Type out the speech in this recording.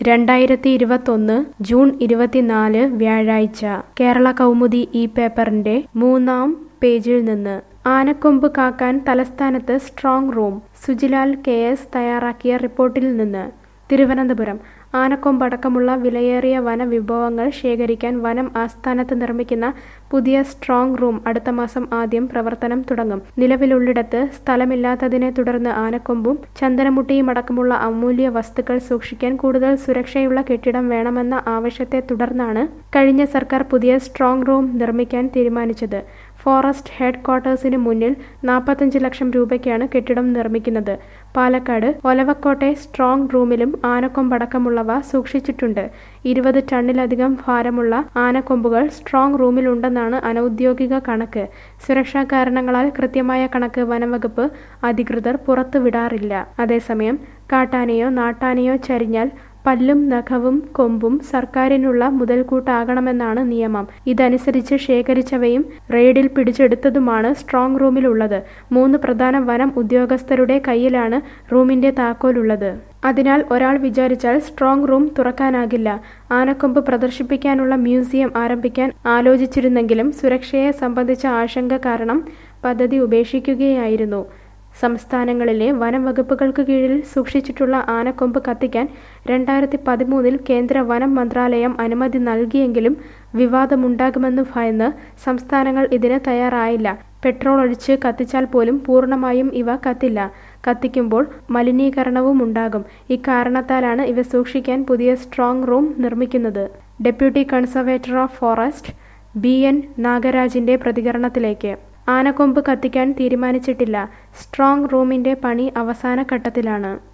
രണ്ടായിരത്തി ഇരുപത്തൊന്ന് ജൂൺ ഇരുപത്തിനാല് വ്യാഴാഴ്ച കേരള കൗമുദി ഈ പേപ്പറിന്റെ മൂന്നാം പേജിൽ നിന്ന് ആനക്കൊമ്പ് കാക്കാൻ തലസ്ഥാനത്ത് strong room Sujilal K S തയ്യാറാക്കിയ റിപ്പോർട്ടിൽ നിന്ന് തിരുവനന്തപുരം ആനക്കൊമ്പടക്കമുള്ള വിലയേറിയ വനവിഭവങ്ങൾ ശേഖരിക്കാൻ വനം ആസ്ഥാനത്ത് നിർമ്മിക്കുന്ന പുതിയ സ്ട്രോങ് റൂം അടുത്ത മാസം ആദ്യം പ്രവർത്തനം തുടങ്ങും നിലവിലുള്ളിടത്ത് സ്ഥലമില്ലാത്തതിനെ തുടർന്ന് ആനക്കൊമ്പും ചന്ദനമുട്ടിയും അടക്കമുള്ള അമൂല്യ വസ്തുക്കൾ സൂക്ഷിക്കാൻ കൂടുതൽ സുരക്ഷയുള്ള കെട്ടിടം വേണമെന്ന ആവശ്യത്തെ തുടർന്നാണ് കഴിഞ്ഞ സർക്കാർ പുതിയ സ്ട്രോങ് റൂം നിർമ്മിക്കാൻ തീരുമാനിച്ചത് ഫോറസ്റ്റ് ഹെഡ് ക്വാർട്ടേഴ്സിന് മുന്നിൽ നാൽപ്പത്തഞ്ച് ലക്ഷം രൂപയ്ക്കാണ് കെട്ടിടം നിർമ്മിക്കുന്നത് പാലക്കാട് ഒലവക്കോട്ടെ സ്ട്രോങ് റൂമിലും ആനക്കൊമ്പടക്കമുള്ളവ സൂക്ഷിച്ചിട്ടുണ്ട് ഇരുപത് ടണ്ണിലധികം ഭാരമുള്ള ആനക്കൊമ്പുകൾ സ്ട്രോങ് റൂമിലുണ്ടെന്നാണ് അനൌദ്യോഗിക കണക്ക് സുരക്ഷാ കാരണങ്ങളാൽ കൃത്യമായ കണക്ക് വനംവകുപ്പ് അധികൃതർ പുറത്തുവിടാറില്ല അതേസമയം കാട്ടാനയോ നാട്ടാനയോ ചരിഞ്ഞാൽ പല്ലും നഖവും കൊമ്പും സർക്കാരിനുള്ള മുതൽക്കൂട്ടാകണമെന്നാണ് നിയമം ഇതനുസരിച്ച് ശേഖരിച്ചവയും റെയ്ഡിൽ പിടിച്ചെടുത്തതുമാണ് സ്ട്രോങ് റൂമിലുള്ളത് മൂന്ന് പ്രധാന വനം ഉദ്യോഗസ്ഥരുടെ കയ്യിലാണ് റൂമിന്റെ താക്കോലുള്ളത് അതിനാൽ ഒരാൾ വിചാരിച്ചാൽ സ്ട്രോങ് റൂം തുറക്കാനാകില്ല ആനക്കൊമ്പ് പ്രദർശിപ്പിക്കാനുള്ള മ്യൂസിയം ആരംഭിക്കാൻ ആലോചിച്ചിരുന്നെങ്കിലും സുരക്ഷയെ സംബന്ധിച്ച ആശങ്ക കാരണം പദ്ധതി ഉപേക്ഷിക്കുകയായിരുന്നു സംസ്ഥാനങ്ങളിലെ വനം വകുപ്പുകൾക്ക് കീഴിൽ സൂക്ഷിച്ചിട്ടുള്ള ആനക്കൊമ്പ് കത്തിക്കാൻ രണ്ടായിരത്തി പതിമൂന്നിൽ കേന്ദ്ര വനം മന്ത്രാലയം അനുമതി നൽകിയെങ്കിലും വിവാദമുണ്ടാകുമെന്ന് ഭയന്ന് സംസ്ഥാനങ്ങൾ ഇതിന് തയ്യാറായില്ല പെട്രോൾ ഒഴിച്ച് കത്തിച്ചാൽ പോലും പൂർണ്ണമായും ഇവ കത്തില്ല കത്തിക്കുമ്പോൾ മലിനീകരണവും ഉണ്ടാകും ഇക്കാരണത്താലാണ് ഇവ സൂക്ഷിക്കാൻ പുതിയ സ്ട്രോങ് റൂം നിർമ്മിക്കുന്നത് deputy conservator of forest B N നാഗരാജിന്റെ പ്രതികരണത്തിലേക്ക് ആനക്കൊമ്പ് കത്തിക്കാൻ തീരുമാനിച്ചിട്ടില്ല സ്ട്രോങ് റൂമിന്റെ പണി അവസാന ഘട്ടത്തിലാണ്